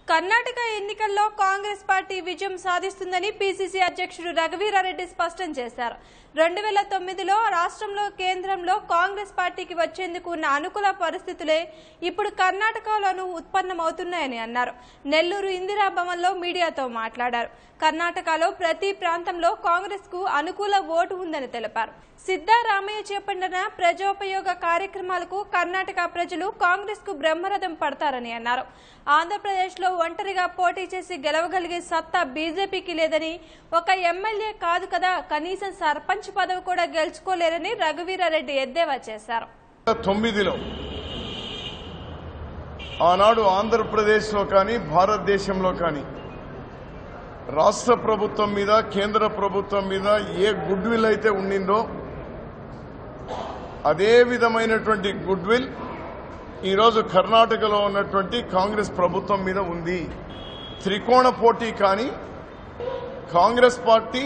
కర్ణాటక ఎన్నికల్లో కాంగ్రెస్ పార్టీ విజయం సాధిస్తుందని పీసీసీ అధ్యక్షుడు రఘువీరారెడ్డి స్పష్టం చేశారు రెండు వేల తొమ్మిదిలో రాష్ట్రంలో కేంద్రంలో కాంగ్రెస్ పార్టీకి వచ్చేందుకు ఉన్న అనుకూల పరిస్థితులే ఇప్పుడు కర్ణాటకలోనూ ఉత్పన్నమవుతున్నాయని అన్నారు నెల్లూరు ఇందిరా భవన్లో మీడియాతో మాట్లాడారు కర్ణాటకలో ప్రతి ప్రాంతంలో కాంగ్రెస్ కు అనుకూల ఓటు ఉందని తెలిపారు సిద్దారామయ్య చేపట్టిన ప్రజోపయోగ కార్యక్రమాలకు కర్ణాటక ప్రజలు కాంగ్రెస్ కు బ్రహ్మరథం పడతారని అన్నారు ఆంధ్రప్రదేశ్ లో ఒంటరిగా పోటీ చేసి గెలవగలిగే సత్తా బీజేపీకి లేదని ఒక ఎమ్మెల్యే కాదు కదా కనీసం సర్పంచ్ పదవి కూడా గెలుచుకోలేరని రఘువీరారెడ్డి ఎద్దేవా చేశారు తొమ్మిదిలో ఆనాడు ఆంధ్రప్రదేశ్లో కానీ భారతదేశంలో కానీ రాష్ట్ర ప్రభుత్వం మీద కేంద్ర ప్రభుత్వం మీద ఏ గుడ్ విల్ అయితే ఉండిందో అదే విధమైనటువంటి గుడ్ విల్ ఈరోజు కర్ణాటకలో ఉన్నటువంటి కాంగ్రెస్ ప్రభుత్వం మీద ఉంది త్రికోణ పోటీ కానీ కాంగ్రెస్ పార్టీ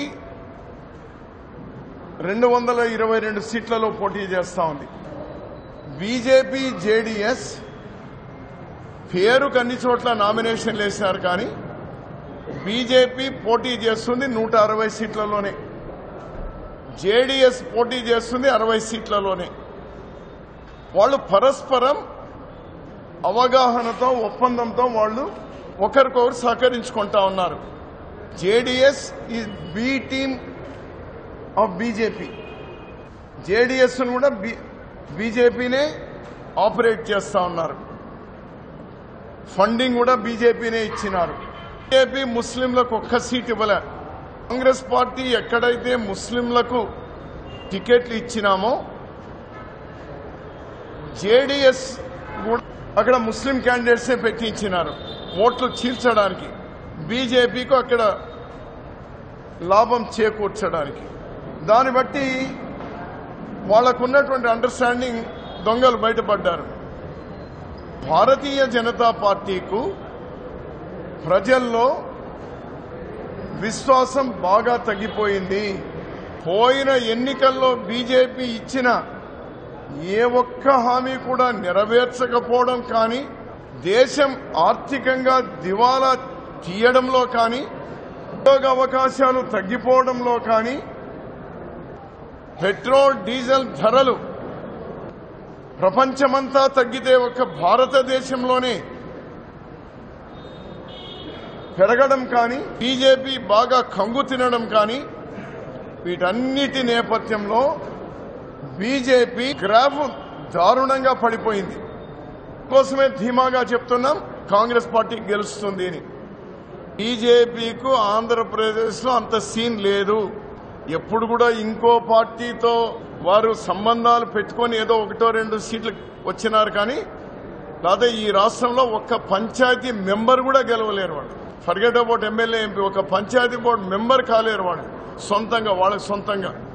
రెండు వందల ఇరవై రెండు సీట్లలో పోటీ చేస్తా ఉంది బీజేపీ జేడీఎస్ పేరుకు అన్ని చోట్ల నామినేషన్లు వేసినారు కానీ బీజేపీ పోటీ చేస్తుంది నూట అరవై సీట్లలోనే జేడీఎస్ పోటీ చేస్తుంది అరవై సీట్లలోనే వాళ్ళు పరస్పరం అవగాహనతో ఒప్పందంతో వాళ్ళు ఒకరికొకరు సహకరించుకుంటా ఉన్నారు జేడీఎస్ ఈ B team of BJP JDS కూడా బీజేపీనే ఆపరేట్ చేస్తా ఉన్నారు ఫండింగ్ కూడా బీజేపీనే ఇచ్చినారు బీజేపీ ముస్లింలకు ఒక్క సీట్ ఇవ్వలే కాంగ్రెస్ పార్టీ ఎక్కడైతే ముస్లింలకు టికెట్లు ఇచ్చినామో జేడీఎస్ కూడా అక్కడ ముస్లిం క్యాండిడేట్సే పెట్టి ఇచ్చినారు ఓట్లు చీల్చడానికి బీజేపీకి అక్కడ లాభం చేకూర్చడానికి దాన్ని బట్టి వాళ్లకున్నటువంటి అండర్స్టాండింగ్ దొంగలు బయటపడ్డారు భారతీయ జనతా పార్టీకు ప్రజల్లో విశ్వాసం బాగా తగ్గిపోయింది పోయిన ఎన్నికల్లో బీజేపీ ఇచ్చిన ఏ ఒక్క హామీ కూడా నెరవేర్చకపోవడం కానీ దేశం ఆర్థికంగా దివాలా తీయడంలో కానీ ఉద్యోగ అవకాశాలు తగ్గిపోవడంలో కానీ పెట్రోల్ డీజిల్ ధరలు ప్రపంచమంతా తగ్గితే ఒక్క భారతదేశంలోనే పెరగడం కానీ బీజేపీ బాగా కంగు తినడం కానీ వీటన్నిటి నేపథ్యంలో బీజేపీ గ్రాఫ్ దారుణంగా పడిపోయింది కోసమే ధీమాగా చెప్తున్నాం కాంగ్రెస్ పార్టీ గెలుస్తుంది అని బీజేపీకు ఆంధ్రప్రదేశ్లో అంత సీన్ లేదు ఎప్పుడు కూడా ఇంకో పార్టీతో వారు సంబంధాలు పెట్టుకొని ఏదో ఒకటో రెండు సీట్లు వచ్చినారు కానీ లేదా ఈ రాష్ట్రంలో ఒక్క పంచాయతీ మెంబర్ కూడా గెలవలేరు వాళ్ళు ఫర్గెట్ అబౌట్ ఎమ్మెల్యే ఎంపీ ఒక పంచాయతీ బోర్డు మెంబర్ కాలేరు వాళ్ళు సొంతంగా వాళ్ళకి సొంతంగా